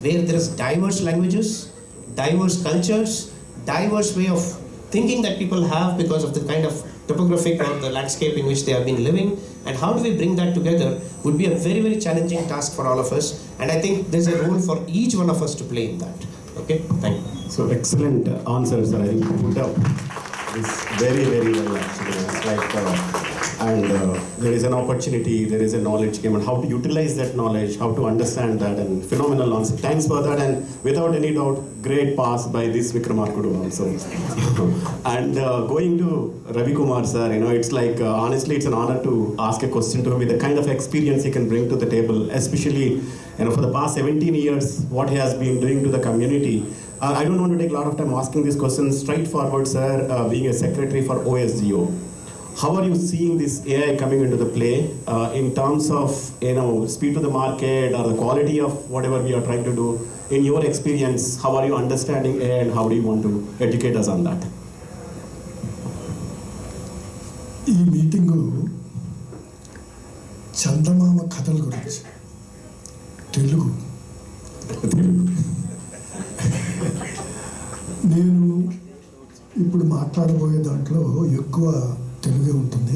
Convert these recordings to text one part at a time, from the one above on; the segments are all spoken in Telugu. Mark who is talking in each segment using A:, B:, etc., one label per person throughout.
A: where there is diverse languages, diverse cultures, diverse way of thinking that people have because of the kind of topographic or the landscape in which they have been living and how do we bring that together would be a very very challenging task for all of us and i think there's a role for each one of us to play in that okay thank you
B: So excellent uh, answer, sir. I think you put up this very, very well actually. It's like, uh, and uh, there is an opportunity, there is a knowledge game, and how to utilize that knowledge, how to understand that, and phenomenal answer. Thanks for that, and without any doubt, great pass by this Vikramarkudu also. and uh, going to Ravi Kumar sir, you know, it's like uh, honestly, it's an honor to ask a question to him with the kind of experience he can bring to the table, especially you know for the past 17 years, what he has been doing to the community. Uh, I don't want to take a lot of time asking this question. Straightforward, sir, uh, being a secretary for OSGO, how are you seeing this AI coming into the play uh, in terms of you know speed to the market or the quality of whatever we are trying to do? In your experience, how are you understanding AI and how do you want to educate us on that?
C: ఈ మీటింగు చందమామ కథల గురించి తెలుగు నేను ఇప్పుడు మాట్లాడబోయే దాంట్లో ఎక్కువ తెలుగే ఉంటుంది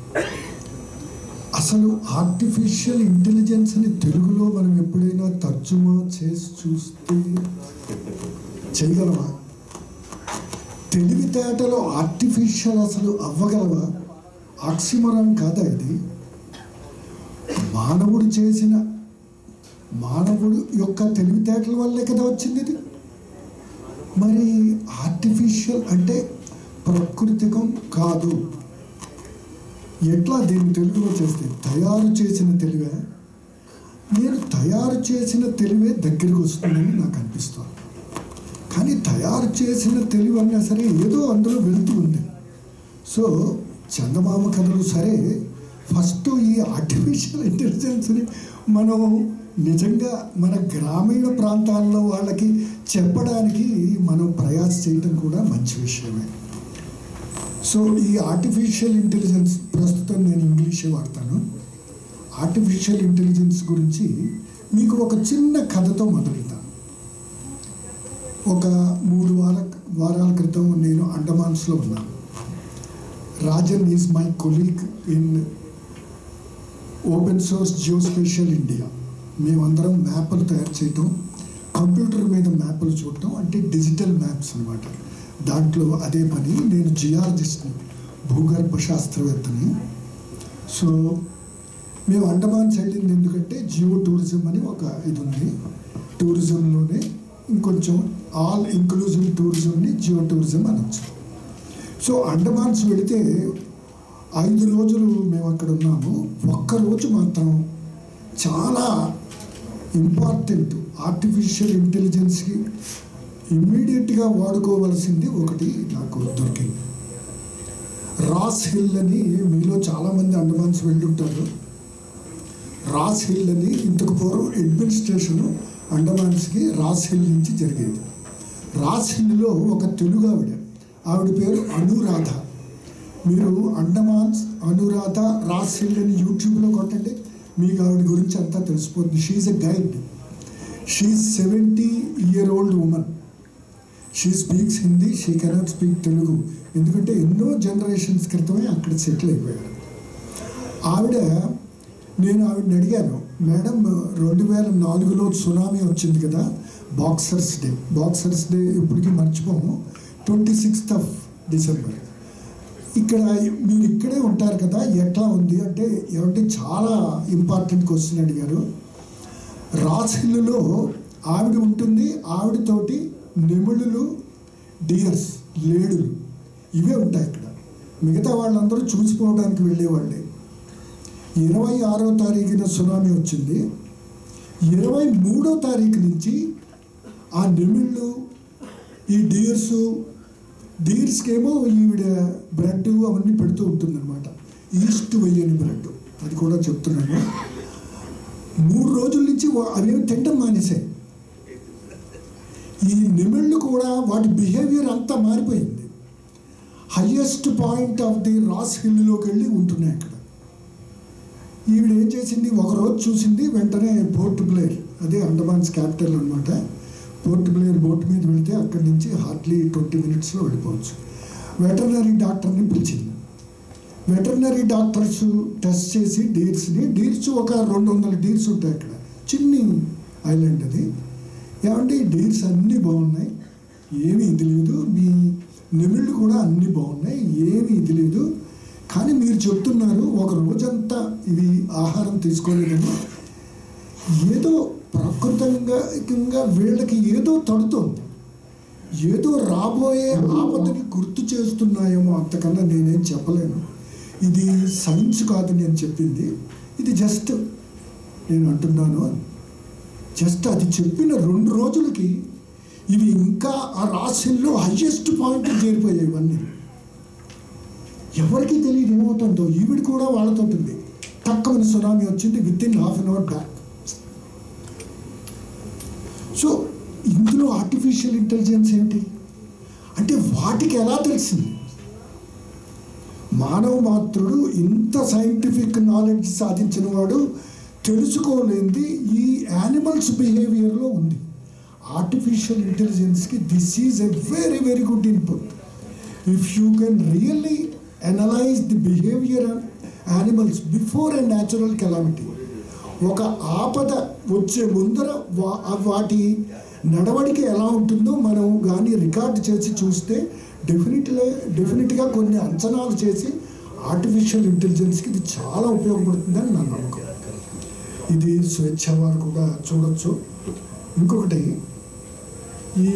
C: అసలు ఆర్టిఫిషియల్ ఇంటెలిజెన్స్ని తెలుగులో మనం ఎప్పుడైనా తర్జుమా చేసి చూస్తే చేయగలమా తెలివితేటలో ఆర్టిఫిషియల్ అసలు అవ్వగలవా ఆక్సిమరం కాదా ఇది మానవుడు చేసిన మానవుడు యొక్క తెలివితేటల వల్లే కదా వచ్చింది ఇది మరి ఆర్టిఫిషియల్ అంటే ప్రకృతికం కాదు ఎట్లా దీన్ని తెలుగులో చేస్తే తయారు చేసిన తెలివే నేను తయారు చేసిన తెలివే దగ్గరికి వస్తుందని నాకు అనిపిస్తుంది కానీ తయారు చేసిన తెలివి అన్నా సరే ఏదో అందులో వెళ్తూ ఉంది సో చందమామ కథలు సరే ఫస్ట్ ఈ ఆర్టిఫిషియల్ ఇంటెలిజెన్స్ని మనం నిజంగా మన గ్రామీణ ప్రాంతాల్లో వాళ్ళకి చెప్పడానికి మనం ప్రయాస చేయడం కూడా మంచి విషయమే సో ఈ ఆర్టిఫిషియల్ ఇంటెలిజెన్స్ ప్రస్తుతం నేను ఇంగ్లీషే వాడతాను ఆర్టిఫిషియల్ ఇంటెలిజెన్స్ గురించి మీకు ఒక చిన్న కథతో మొదలెడతాను ఒక మూడు వార వారాల క్రితం నేను అండమాన్స్లో ఉన్నాను Rajan is my colleague in open source geospatial India మేమందరం మ్యాప్లు తయారు చేయటం కంప్యూటర్ మీద మ్యాప్లు చూడటం అంటే డిజిటల్ మ్యాప్స్ అనమాట దాంట్లో అదే పని నేను జియాలజిస్ట్ని భూగర్భ శాస్త్రవేత్తని సో మేము అండమాన్స్ వెళ్ళింది ఎందుకంటే జియో టూరిజం అని ఒక ఇది ఉంది టూరిజంలోనే ఇంకొంచెం ఆల్ ఇంక్లూజివ్ టూరిజంని జియో టూరిజం అనొచ్చు సో అండమాన్స్ వెళితే ఐదు రోజులు మేము అక్కడ ఉన్నాము ఒక్క రోజు మాత్రం చాలా ఇంపార్టెంట్ ఆర్టిఫిషియల్ ఇంటెలిజెన్స్కి ఇమ్మీడియట్గా వాడుకోవలసింది ఒకటి నాకు దొరికింది రాస్ హిల్ అని మీలో చాలామంది అండమాన్స్ వెళ్ళుంటారు రాస్ హిల్ అని ఇంతకు పూర్వం అడ్మినిస్ట్రేషన్ అండమాన్స్కి రాస్ హిల్ నుంచి జరిగేది రాస్ హిల్లో ఒక తెలుగు ఆవిడ ఆవిడ పేరు అనురాధ మీరు అండమాన్స్ అనురాధ రాస్ హిల్ అని యూట్యూబ్లో కొట్టండి మీకు ఆవిడ గురించి అంతా తెలిసిపోతుంది she's a guide she's seventy year old woman she speaks Hindi she cannot speak Telugu ఎందుకంటే ఎన్నో జనరేషన్స్ క్రితమే అక్కడ సెటిల్ అయిపోయారు ఆవిడ నేను ఆవిడని అడిగాను మేడం రెండు వేల నాలుగులో సునామీ వచ్చింది కదా బాక్సర్స్ డే బాక్సర్స్ డే ఇప్పటికీ మర్చిపోము ట్వంటీ సిక్స్త్ ఆఫ్ డిసెంబర్ ఇక్కడ మీరు ఇక్కడే ఉంటారు కదా ఎట్లా ఉంది అంటే ఏమంటే చాలా ఇంపార్టెంట్ క్వశ్చన్ అడిగారు రాస్ హిల్లో ఆవిడ ఉంటుంది ఆవిడతోటి నెమళ్ళు డియర్స్ లేడులు ఇవే ఉంటాయి ఇక్కడ మిగతా వాళ్ళందరూ చూసిపోవడానికి వెళ్ళేవాళ్ళే ఇరవై ఆరో తారీఖున సునామీ వచ్చింది ఇరవై మూడో తారీఖు నుంచి ఆ నెమిళ్ళు ఈ డీర్స్ డీర్స్కి ఏమో ఈవిడ బ్రెడ్ అవన్నీ పెడుతూ ఉంటుందన్నమాట ఈస్ట్ వెయ్యని బ్రెడ్ అది కూడా చెప్తున్నాను మూడు రోజుల నుంచి వా- అవేమి తింటం మానేశాయి ఈ నెమిళ్ళు కూడా వాటి బిహేవియర్ అంతా మారిపోయింది highest point of the Ross హిల్లోకి వెళ్ళి ఉంటున్నాయి అక్కడ ఈవిడ ఏం చేసింది ఒక రోజు చూసింది వెంటనే పోర్ట్ బ్లేర్ అదే అండమాన్స్ క్యాపిటల్ అనమాట పోర్ట్ బ్లేయర్ బోట్ మీద వెళితే అక్కడి నుంచి హార్డ్లీ ట్వంటీ మినిట్స్లో వెళ్ళిపోవచ్చు వెటర్నరీ డాక్టర్ని పిలిచింది వెటర్నరీ డాక్టర్స్ టెస్ట్ చేసి డీర్స్ని డీర్స్ ఒక రెండు వందల డీర్స్ ఉంటాయి అక్కడ చిన్ని ఐలాండ్ అది ఏమంటే డీర్స్ అన్నీ బాగున్నాయి ఏమీ ఇది లేదు మీ నెమిళ్ళు కూడా అన్నీ బాగున్నాయి ఏమీ ఇది లేదు కానీ మీరు చెప్తున్నారు ఒక రోజంతా ఇవి ఆహారం తీసుకోలేదని ఏదో ప్రకృతంగా వీళ్ళకి ఏదో తడుతోంది ఏదో రాబోయే ఆపదని గుర్తు చేస్తున్నాయేమో అంతకన్నా నేనేం చెప్పలేను ఇది సైన్స్ కాదు నేను చెప్పింది ఇది జస్ట్ నేను అంటున్నాను జస్ట్ అది చెప్పిన రెండు రోజులకి ఇవి ఇంకా ఆ రాశిల్లో హయ్యెస్ట్ పాయింట్ చేరిపోయాయి ఇవన్నీ ఎవరికి తెలియదు ఏమవుతుందో ఈవిడ కూడా వాళ్ళతో ఉంటుంది తక్కువ సునామీ వచ్చింది within half an hour back so ఇందులో ఆర్టిఫిషియల్ ఇంటెలిజెన్స్ ఏంటి అంటే వాటికి ఎలా తెలిసింది మానవ మాత్రుడు ఇంత సైంటిఫిక్ నాలెడ్జ్ సాధించిన వాడు తెలుసుకోలేనిది ఈ యానిమల్స్ బిహేవియర్లో ఉంది ఆర్టిఫిషియల్ ఇంటెలిజెన్స్కి this is a very very good input if you can really analyse the behaviour animals before a natural calamity ఒక ఆపద వచ్చే ముందర వా- ఆ వాటి నడవడిక ఎలా ఉంటుందో మనం కానీ రికార్డ్ చేసి చూస్తే డెఫినెట్లీ డెఫినెట్గా కొన్ని అంచనాలు చేసి ఆర్టిఫిషియల్ ఇంటెలిజెన్స్కి ఇది చాలా ఉపయోగపడుతుందని నా నమ్మకం ఇది స్వేచ్ఛ వారు కూడా చూడొచ్చు ఇంకొకటి ఈ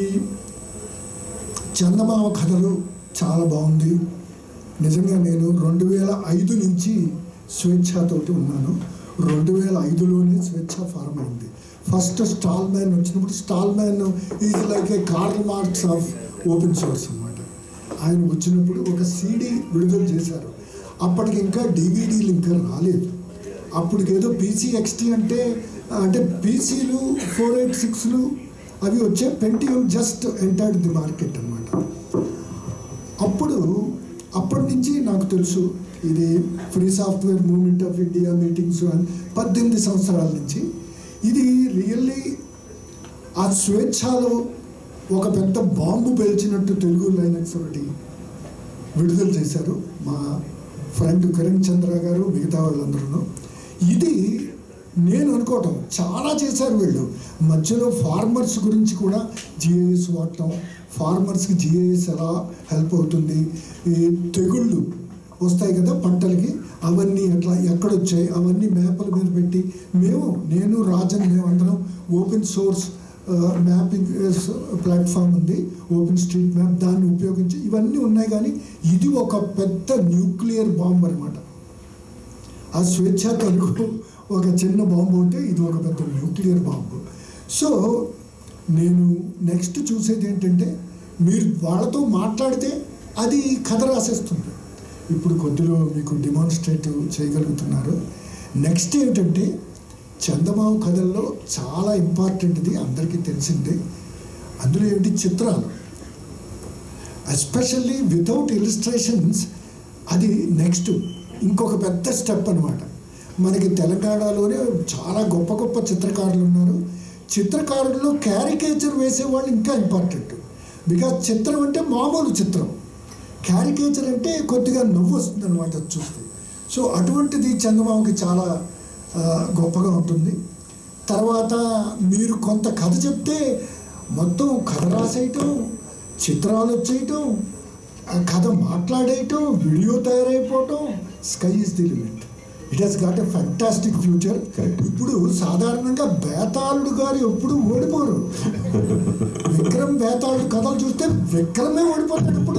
C: చందమామ కథలు చాలా బాగుంది నిజంగా నేను రెండు వేల ఐదు నుంచి స్వేచ్ఛతోటి ఉన్నాను రెండు వేల ఐదులోనే స్వేచ్ఛ ఫార్మ్ అయింది ఫస్ట్ స్టాల్ మ్యాన్ వచ్చినప్పుడు Stallman is like a Karl Marx of open source అన్నమాట ఆయన వచ్చినప్పుడు ఒక సీడీ విడుదల చేశారు అప్పటికి ఇంకా డివిడీలు ఇంకా రాలేదు అప్పటికేదో పీసీ ఎక్స్టీ అంటే అంటే పీసీలు ఫోర్ ఎయిట్ సిక్స్లు అవి వచ్చే Pentium just entered the market అన్నమాట అప్పుడు అప్పటి నుంచి నాకు తెలుసు ఇది free software movement of India meetings అని పద్దెనిమిది సంవత్సరాల నుంచి ఇది రియల్లీ ఆ స్వేచ్ఛలో ఒక పెద్ద బాంబు పేల్చినట్టు తెలుగు లైనక్స్ ఒకటి విడుదల చేశారు మా ఫ్రెండ్ కిరణ్ చంద్ర గారు మిగతా వాళ్ళందరూ ఇది నేను అనుకోవటం చాలా చేశారు వీళ్ళు మధ్యలో ఫార్మర్స్ గురించి కూడా జిఐఎస్ వాడటం ఫార్మర్స్కి జిఐఎస్ ఎలా హెల్ప్ అవుతుంది ఈ తెగుళ్ళు వస్తాయి కదా పంటలకి అవన్నీ ఎట్లా ఎక్కడొచ్చాయి అవన్నీ మ్యాప్ల మీద పెట్టి మేము నేను రాజన్ మేమందరం ఓపెన్ సోర్స్ మ్యాపింగ్ ప్లాట్ఫామ్ ఉంది ఓపెన్ స్ట్రీట్ మ్యాప్ దాన్ని ఉపయోగించి ఇవన్నీ ఉన్నాయి కానీ ఇది ఒక పెద్ద న్యూక్లియర్ బాంబ్ అనమాట ఆ స్వేచ్ఛ తెలుగు ఒక చిన్న బాంబు ఉంటే ఇది ఒక పెద్ద న్యూక్లియర్ బాంబు సో నేను నెక్స్ట్ చూసేది ఏంటంటే మీరు వాళ్ళతో మాట్లాడితే అది కథ రాసేస్తుంది ఇప్పుడు కొద్దిలో మీకు డిమాన్స్ట్రేట్ చేయగలుగుతున్నారు నెక్స్ట్ ఏంటంటే చందమామ కథల్లో చాలా ఇంపార్టెంట్ది అందరికీ తెలిసిందే అందులో ఏమిటి చిత్రాలు ఎస్పెషల్లీ వితౌట్ ఇలిస్ట్రేషన్స్ అది నెక్స్ట్ ఇంకొక పెద్ద స్టెప్ అనమాట మనకి తెలంగాణలోనే చాలా గొప్ప గొప్ప చిత్రకారులు ఉన్నారు చిత్రకారుల్లో క్యారికేచర్ వేసేవాళ్ళు ఇంకా ఇంపార్టెంట్ బికాజ్ చిత్రం అంటే మామూలు చిత్రం క్యారికేచర్ అంటే కొద్దిగా నవ్వు వస్తుంది అనమాట చూస్తే సో అటువంటిది చందమామకి చాలా ఆ, గొప్పగా ఉంటుంది తర్వాత మీరు కొంత కథ చెప్తే మొత్తం కథ రాసేయటం చిత్రాలు వచ్చేయటం ఆ కథ మాట్లాడేయటం వీడియో తయారైపోవటం sky is the limit it has got a fantastic future
B: Correct.
C: ఇప్పుడు సాధారణంగా బేతాళుడు గారు ఎప్పుడు ఓడిపోరు విక్రమ్ బేతాళుడు కథలు చూస్తే విక్రమే ఓడిపోతాడు ఇప్పుడు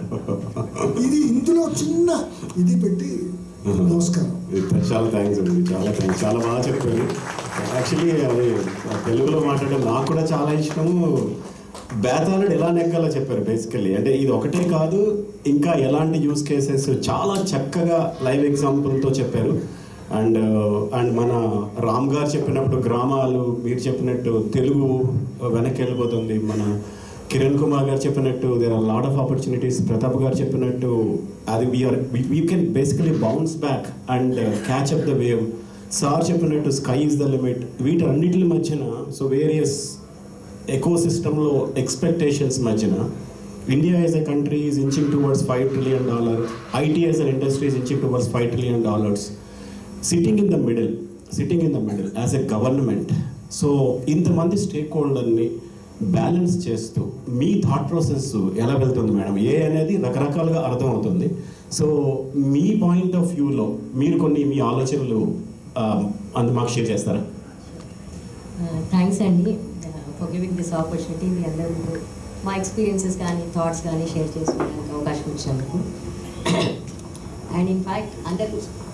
C: ఇది ఇందులో చిన్న ఇది పెట్టి నమస్కారం
B: చాలా థ్యాంక్స్ అండి చాలా థ్యాంక్స్ చాలా బాగా చెప్పారు యాక్చువల్లీ అది తెలుగులో మాట్లాడడం నాకు కూడా చాలా ఇష్టము బేతాళుడు ఎలా నెగ్గాలో చెప్పారు బేసికల్లీ అంటే ఇది ఒకటే కాదు ఇంకా ఎలాంటి యూస్ కేసెస్ చాలా చక్కగా లైవ్ ఎగ్జాంపుల్తో చెప్పారు అండ్ అండ్ మన రామ్ గారు చెప్పినప్పుడు గ్రామాలు మీరు చెప్పినట్టు తెలుగు వెనక్కి వెళ్ళిపోతుంది మన కిరణ్ కుమార్ గారు చెప్పినట్టు there are lot of opportunities Pratap గారు చెప్పినట్టు అది we're we can basically bounce back and catch up the wave sir చెప్పినట్టు స్కై ఇస్ ద లిమిట్ వీటన్నిటి మధ్యన సో వేరియస్ ఎకో సిస్టంలో ఎక్స్పెక్టేషన్స్ మధ్యన India as a country is inching towards five trillion dollar IT as an industry is inching towards five trillion dollars sitting in the middle sitting in the middle as a government so ఇంతమంది స్టేక్ హోల్డర్ని బ్యాలెన్స్ చేస్తూ మీ థాట్ ప్రాసెస్ ఎలా వెళ్తుంది మేడం ఏ అనేది రకరకాలుగా అర్థమవుతుంది సో మీ పాయింట్ ఆఫ్ వ్యూలో మీరు కొన్ని మీ ఆలోచనలు ఆ, అందు మాకు షేర్ చేస్తారా
D: థ్యాంక్స్ అండి ఫర్ గివింగ్ దిస్ ఆపర్చునిటీ మీ అందరూ ముందు మా ఎక్స్పీరియన్సెస్ కానీ థాట్స్ కానీ షేర్ చేసుకోవడానికి అవకాశం ఇచ్చినందుకు అండ్ ఇన్ ఫ్యాక్ట్ అందరూ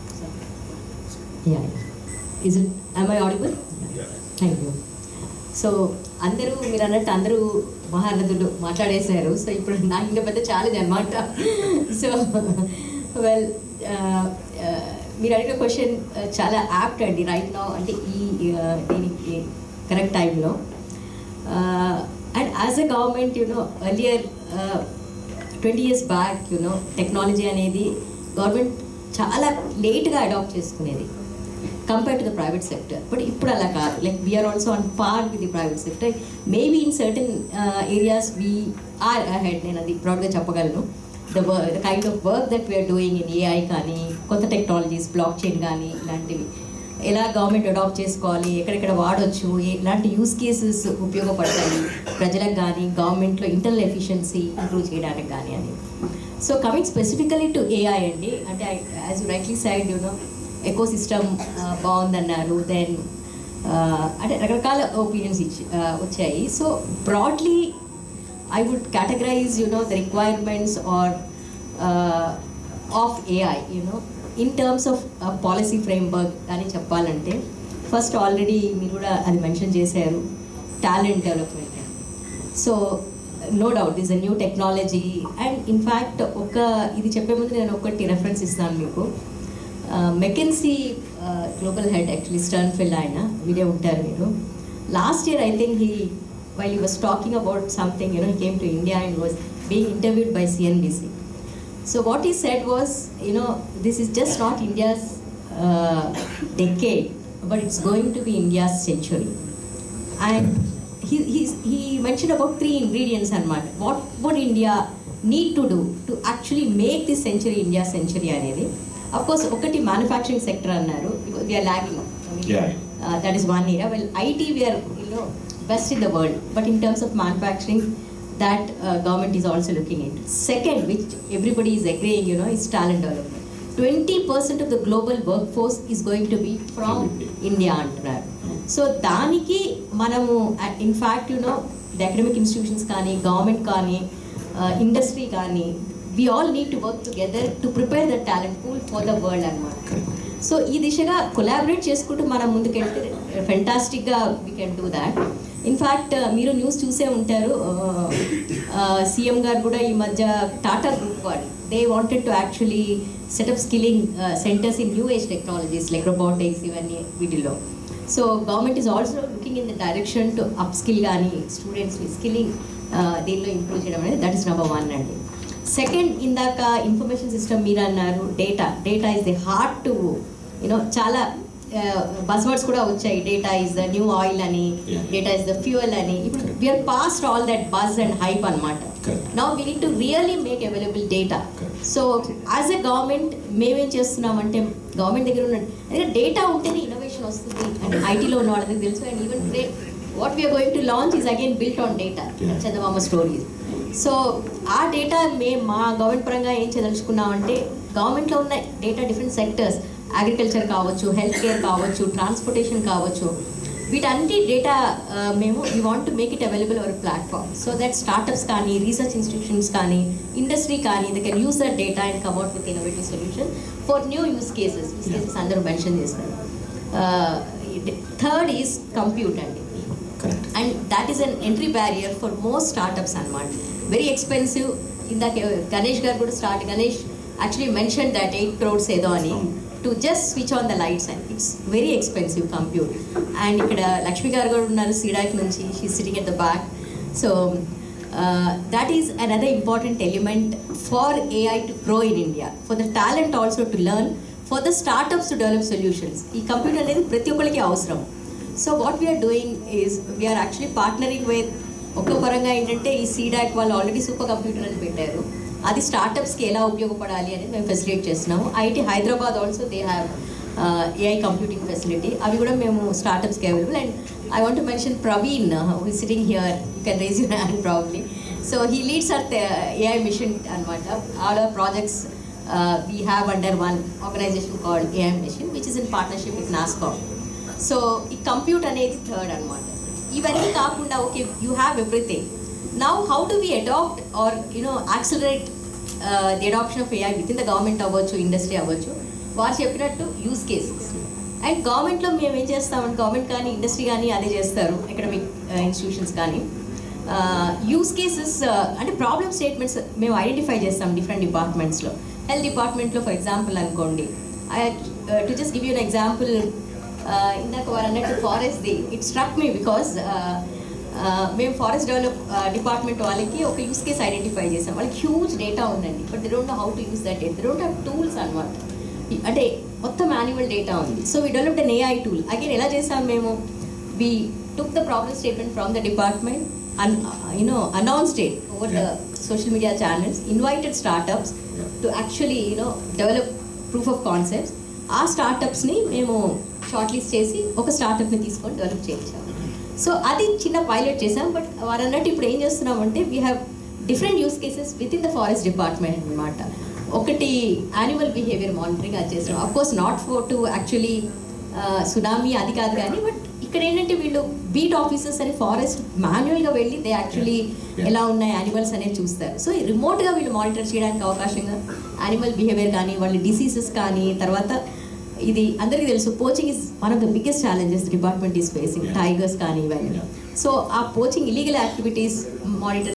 D: is it I'm I audible thank you so అందరూ మీరు అన్నట్టు అందరూ మహారథులు మాట్లాడేశారు సో ఇప్పుడు నాకు ఇంకా పెద్ద ఛాలెంజ్ అనమాట సో వెల్ మీరు అడిగిన క్వశ్చన్ చాలా యాప్ట్ అండి రైట్ నో అంటే ఈ uh, దీనికి కరెక్ట్ టైంలో and as a government you know earlier twenty years back you know technology అనేది గవర్నమెంట్ చాలా లేట్గా అడాప్ట్ చేసుకునేది compare to the private sector but ఇప్పుడు అలా కాదు like we're also on par with the private sector maybe in certain areas we are ahead నేను అది ప్రౌడ్గా చెప్పగలను the the kind of work that we're doing in AI కానీ కొత్త టెక్నాలజీస్ బ్లాక్ చైన్ కానీ ఇలాంటివి ఎలా గవర్నమెంట్ అడాప్ట్ చేసుకోవాలి ఎక్కడెక్కడ వాడొచ్చు ఎలాంటి యూస్ కేసెస్ ఉపయోగపడతాయి ప్రజలకు కానీ గవర్నమెంట్లో ఇంటర్నల్ ఎఫిషియన్సీ ఇంప్రూవ్ చేయడానికి కానీ అని so coming specifically to AI అండి అంటే as you rightly said you know ecosystem బాగుందన్నారు దెన్ అంటే రకరకాల ఒపీనియన్స్ ఇచ్చి uh, వచ్చాయి so broadly I would categorize, you know, the requirements or uh, of AI, you know, in terms of uh, policy framework అని చెప్పాలంటే ఫస్ట్ ఆల్రెడీ మీరు కూడా అది మెన్షన్ చేశారు talent development so no doubt is a new technology and in fact ఒక ఇది చెప్పే ముందు నేను ఒకటి రెఫరెన్స్ ఇస్తాను మీకు McKinsey global head actually Sternfels ఆయన వీడియో ఉంటారు మీరు last year I think he while he was talking about something, you know, he came to India and was being interviewed by CNBC. So what he said was, you know, this is just not India's uh, decade, but it's going to be India's century. And he, he's, he mentioned about three ingredients and what would India need to do to actually make this century India century అనేది of course ఒకటి manufacturing sector అన్నారు we are lagging I mean,
B: Yeah.
D: uh, that is one area well IT we are you know best in the world but in terms of manufacturing that uh, government is also looking into second which everybody is agreeing you know is talent development 20% of the global workforce is going to be from India అంటున్నారు సో దానికి మనము in fact you know the academic institutions కానీ గవర్నమెంట్ కానీ ఇండస్ట్రీ కానీ we all need to work together to prepare the talent pool for the world అనమాట సో ఈ దిశగా కొలాబరేట్ చేసుకుంటూ మనం ముందుకెళ్తే ఫెంటాస్టిక్గా we can do that in fact మీరు న్యూస్ చూసే ఉంటారు సీఎం గారు కూడా ఈ మధ్య టాటా గ్రూప్ వాడు they wanted to actually set up skilling centres in new age technologies like robotics ఇవన్నీ వీటిల్లో so government is also looking in the direction to upskill కానీ స్టూడెంట్స్ని స్కిల్లింగ్ దీనిలో ఇంప్రూవ్ చేయడం అనేది దట్ ఇస్ నెంబర్ వన్ అండి సెకండ్ ఇందాక ఇన్ఫర్మేషన్ సిస్టమ్ మీరు అన్నారు data data is the heart to you know చాలా బస్వర్డ్స్ కూడా వచ్చాయి data is the new oil అని
B: Yeah.
D: Data is the fuel అని ఇప్పుడు we're past all that buzz and hype అనమాట
B: Correct.
D: Now we need to really make available data
B: Correct.
D: So as a government మేమేం చేస్తున్నామంటే గవర్నమెంట్ దగ్గర ఉన్న దగ్గర డేటా ఉంటేనే ఇన్నోవేషన్ వస్తుంది అంటే ఐటీలో ఉన్న వాళ్ళకి తెలుసు and even today what we're going to launch is again built on data
B: Yeah.
D: Chandamama stories so ఆ డేటా మేము మా గవర్నమెంట్ పరంగా ఏం చేయదలుచుకున్నామంటే గవర్నమెంట్లో ఉన్న డేటా డిఫరెంట్ సెక్టర్స్ అగ్రికల్చర్ కావచ్చు హెల్త్ కేర్ కావచ్చు ట్రాన్స్పోర్టేషన్ కావచ్చు వీటన్ని డేటా మేము we want to make it available our platform so that startups కానీ రీసెర్చ్ ఇన్స్టిట్యూషన్స్ కానీ ఇండస్ట్రీ కానీ they can use that data and come out with innovative solution for new use cases use cases అందరూ మెన్షన్ చేస్తారు థర్డ్ ఈజ్ కంప్యూట్ అండి
B: correct
D: and that is an entry barrier for most startups అనమాట వెరీ ఎక్స్పెన్సివ్ ఇందాక గణేష్ గారు కూడా start Ganesh actually mention that eight crores ఏదో అని to just switch on the lights and it's very expensive compute and ఇక్కడ లక్ష్మి గారు కూడా ఉన్నారు సీడాక్ నుంచి she sitting at the back so that is another important element for AI to grow in India, for the talent also to learn, for the startups to develop solutions ఈ కంప్యూటర్ అనేది ప్రతి ఒక్కరికి అవసరం so what we're doing is we're actually partnering with ఒక పరంగా ఏంటంటే ఈ సీడాక్ వాళ్ళు ఆల్రెడీ సూపర్ కంప్యూటర్ అని పెట్టారు అది స్టార్టప్స్కి ఎలా ఉపయోగపడాలి అనేది మేము ఫెసిలిటేట్ చేస్తున్నాము IT Hyderabad also they have AI computing facility అవి కూడా మేము స్టార్టప్స్కి available and I want mention Praveen who sitting here you can raise your hand probably so he leads our AI mission అనమాట all our projects we have under one organization called AI mission which is in partnership with Nasscom so ఈ కంప్యూట్ అనేది థర్డ్ అనమాట ఇవన్నీ కాకుండా okay you have everything now how do we adapt or you know accelerate the adoption of AI within the government అవ్వచ్చు ఇండస్ట్రీ అవ్వచ్చు వారు చెప్పినట్టు యూస్ కేసెస్ అండ్ గవర్నమెంట్లో మేము ఏం చేస్తామంటే గవర్నమెంట్ కానీ ఇండస్ట్రీ కానీ అదే చేస్తారు ఎకడమిక్ ఇన్స్టిట్యూషన్స్ కానీ యూస్ కేసెస్ అంటే ప్రాబ్లమ్ స్టేట్మెంట్స్ మేము ఐడెంటిఫై చేస్తాం డిఫరెంట్ డిపార్ట్మెంట్స్లో హెల్త్ డిపార్ట్మెంట్లో ఫర్ ఎగ్జాంపుల్ అనుకోండి to just give you an example ఇందాక వారు అన్నట్టు ఫారెస్ట్ది ఇట్ స్ట్రక్ మీ బికాస్ మేము ఫారెస్ట్ డెవలప్ డిపార్ట్మెంట్ వాళ్ళకి ఒక యూస్ కేస్ ఐడెంటిఫై చేసాం వాళ్ళకి హ్యూజ్ డేటా ఉందండి but they don't know how to use that data they don't have tools అనమాట అంటే మొత్తం మాన్యువల్ డేటా ఉంది so we developed an AI tool again ఎలా చేసాం మేము we took the problem statement from the department and you know announced it over the social media channels invited startups to actually you know develop proof of concepts ఆ స్టార్టప్స్ని మేము షార్ట్ లిస్ట్ చేసి ఒక స్టార్టప్ని తీసుకొని డెవలప్ చేయించాము సో అది చిన్న పైలట్ చేసాం బట్ వారు అన్నట్టు ఇప్పుడు ఏం చేస్తున్నామంటే we have different use cases within the forest department అనమాట ఒకటి యానిమల్ బిహేవియర్ మానిటరింగ్ అది చేస్తున్నాం of course not for to actually tsunami అది కాదు కానీ బట్ ఇక్కడ ఏంటంటే వీళ్ళు బీట్ ఆఫీసర్స్ అని ఫారెస్ట్ మాన్యువల్గా వెళ్ళి దే యాక్చువల్లీ ఎలా ఉన్నాయి యానిమల్స్ అనేది చూస్తారు సో రిమోట్గా వీళ్ళు మానిటర్ చేయడానికి అవకాశంగా యానిమల్ బిహేవియర్ కానీ వాళ్ళ డిసీజెస్ కానీ తర్వాత ఇది అందరికీ తెలుసు poaching is one of the biggest challenges department is facing tigers కానీ ఇవన్నీ సో ఆ పోచింగ్ ఇలీగల్ యాక్టివిటీస్ మానిటర్